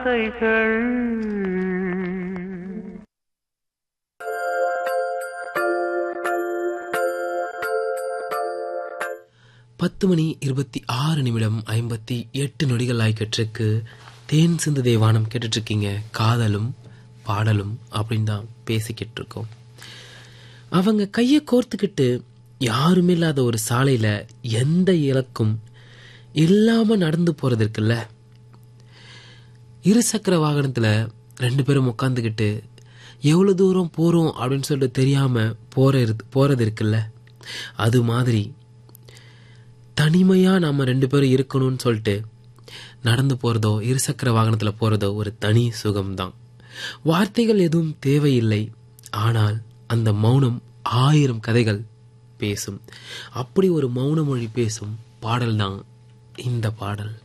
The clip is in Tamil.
வார்த்தைகள் பத்து மணி இருபத்தி ஆறு நிமிடம் ஐம்பத்தி எட்டு நொடிகள் ஆய்க்கற்றுக்கு தேன் சிந்து தேவானம் கேட்டுட்டு இருக்கீங்க காதலும் பாடலும் அப்படின்னு தான் பேசிக்கிட்டு இருக்கோம் அவங்க கையை கோர்த்துக்கிட்டு யாருமே இல்லாத ஒரு சாலையில எந்த இலக்கும் இல்லாம நடந்து போறது இருக்குல்ல இருசக்கர வாகனத்துல ரெண்டு பேரும் உட்காந்துக்கிட்டு எவ்வளவு தூரம் போறோம் அப்படின்னு சொல்லிட்டு தெரியாம போற போறது இருக்குல்ல அது மாதிரி தனிமையா நாம ரெண்டு பேரும் இருக்கணும்னு சொல்லிட்டு நடந்து போறதோ இருசக்கர வாகனத்துல போறதோ ஒரு தனி சுகம்தான் வார்த்தைகள் எதுவும் தேவையில்லை ஆனால் அந்த மௌனம் ஆயிரம் கதைகள் பேசும் அப்படி ஒரு மௌன மொழி பேசும் பாடல் தான் இந்த பாடல்